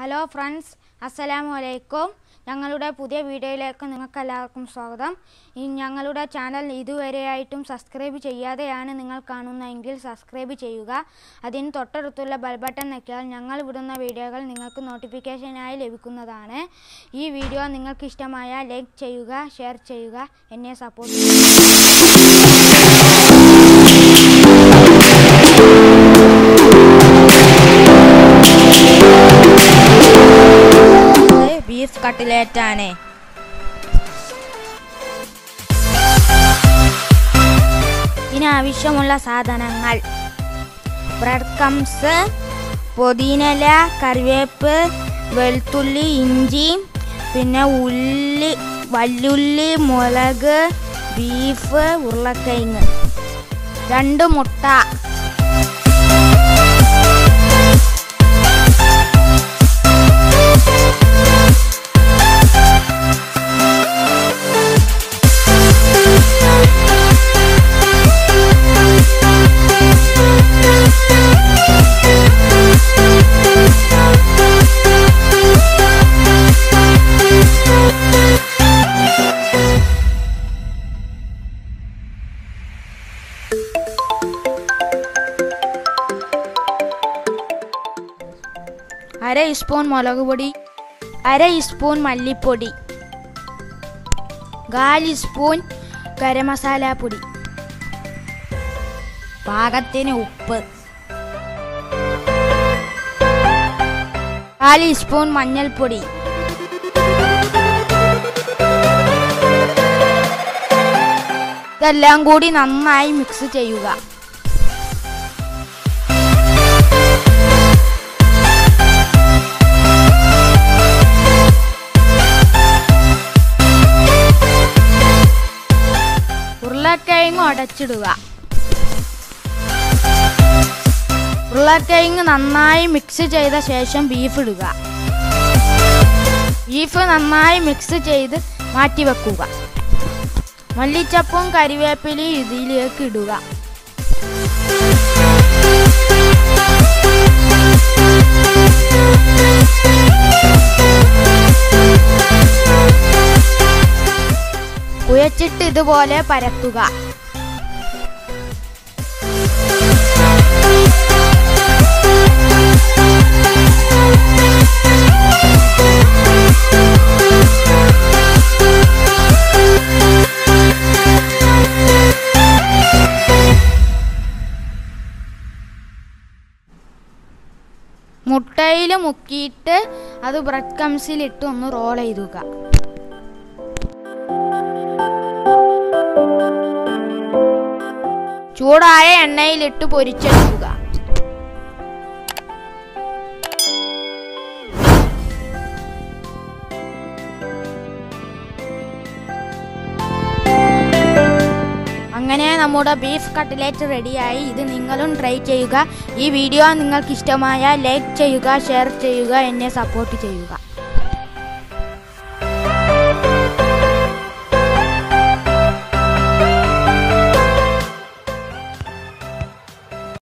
hello friends അസ്സലാമു അലൈക്കും ഞങ്ങളുടെ പുതിയ വീഡിയോയിലേക്ക് നിങ്ങൾക്ക് എല്ലാവർക്കും സ്വാഗതം ഈ ഞങ്ങളുടെ ചാനൽ ഇതുവരെയായിട്ടും സബ്സ്ക്രൈബ് ചെയ്യാതെയാണ് നിങ്ങൾ കാണുന്നതെങ്കിൽ സബ്സ്ക്രൈബ് ചെയ്യുക അതിന് തൊട്ടടുത്തുള്ള ബെൽ ബട്ടൺ ഞെക്കിയാൽ ഞങ്ങൾ വിടുന്ന വീഡിയോകൾ നിങ്ങൾക്ക് നോട്ടിഫിക്കേഷനായി ലഭിക്കുന്നതാണ് ഈ വീഡിയോ നിങ്ങൾക്ക് ഇഷ്ടമായാൽ ലൈക്ക് ചെയ്യുക ഷെയർ ചെയ്യുക എന്നെ സപ്പോർട്ട് ചെയ്യുക ബീഫ് കട്ട്ലേറ്റ് ആണ് ഇതിനാവശ്യമുള്ള സാധനങ്ങൾ ബ്രെഡ് കംസ് പുതിനല കറിവേപ്പ് വെളുത്തുള്ളി ഇഞ്ചി പിന്നെ ഉള്ളി വല്ലുള്ളി മുളക് ബീഫ് ഉരുളക്കിഴങ്ങ് രണ്ട് മുട്ട അര സ്പൂൺ മുളക് പൊടി അര സ്പൂൺ മല്ലിപ്പൊടി കാൽ സ്പൂൺ ഗരം മസാല പൊടി പാകത്തിന് ഉപ്പ് കാൽ സ്പൂൺ മഞ്ഞൾപ്പൊടി ഇതെല്ലാം കൂടി നന്നായി മിക്സ് ചെയ്യുക ഉരുളക്കിഴങ്ങ് ഉടച്ചിടുക ഉരുളക്കിഴങ്ങ് നന്നായി മിക്സ് ചെയ്ത ശേഷം ബീഫ് ഇടുക ബീഫ് നന്നായി മിക്സ് ചെയ്ത് മാറ്റി വെക്കുക മല്ലിച്ചപ്പും കരിവേപ്പിലയും ഇതിലേക്ക് ഇടുക കുഴച്ചിട്ട് ഇതുപോലെ പരത്തുക മുട്ടയിൽ മുക്കിയിട്ട് അത് ബ്രെഡ് കംസിലിട്ട് ഒന്ന് റോൾ ചെയ്തുക ചൂടായ എണ്ണയിലിട്ട് പൊരിച്ചെടുക്കുക അങ്ങനെ നമ്മുടെ ബീഫ് കട്ട്ലേറ്റ് റെഡിയായി ഇത് നിങ്ങളും ട്രൈ ചെയ്യുക ഈ വീഡിയോ നിങ്ങൾക്ക് ഇഷ്ടമായാൽ ലൈക്ക് ചെയ്യുക ഷെയർ ചെയ്യുക എന്നെ സപ്പോർട്ട് ചെയ്യുക